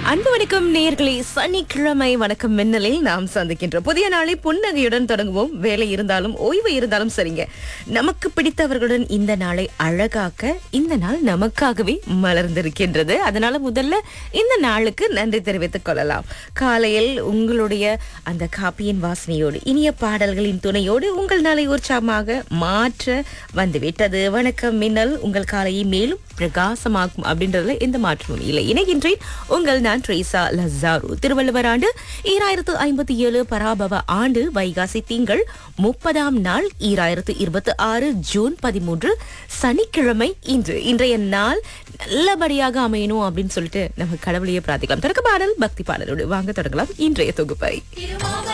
அன்பு வணக்கம் நேயர்களே சனிக்கிழமை வணக்கம் மின்னலில் நாம் சந்திக்கின்றோம் புதிய நாளை புன்னகையுடன் தொடங்குவோம் வேலை இருந்தாலும் ஓய்வு இருந்தாலும் சரிங்க நமக்கு பிடித்தவர்களுடன் இந்த நாளை அழகாக்க இந்த நாள் நமக்காகவே மலர்ந்திருக்கின்றது அதனால முதல்ல இந்த நாளுக்கு நன்றி தெரிவித்துக் கொள்ளலாம் காலையில் உங்களுடைய அந்த காப்பியின் வாசனையோடு இனிய பாடல்களின் துணையோடு உங்கள் நாளை உற்சாகமாக மாற்ற வந்துவிட்டது வணக்கம் மின்னல் உங்கள் காலையை மேலும் பிரகாசமாக்கும் அப்படின்றதுல எந்த மாற்றமும் இல்லை இணைகின்றேன் உங்கள் நான் ட்ரேசா லசாரு திருவள்ளுவர் ஆண்டு ஈராயிரத்து ஐம்பத்தி ஏழு பராபவ ஆண்டு வைகாசி திங்கள் முப்பதாம் நாள் ஈராயிரத்து இருபத்தி ஆறு ஜூன் பதிமூன்று சனிக்கிழமை இன்று இன்றைய நாள் நல்லபடியாக அமையணும் அப்படின்னு சொல்லிட்டு நம்ம கடவுளையே பிரார்த்திக்கலாம் தொடக்க பாடல் பக்தி பாடலோடு வாங்க தொடங்கலாம் இன்றைய தொகுப்பை திருமோக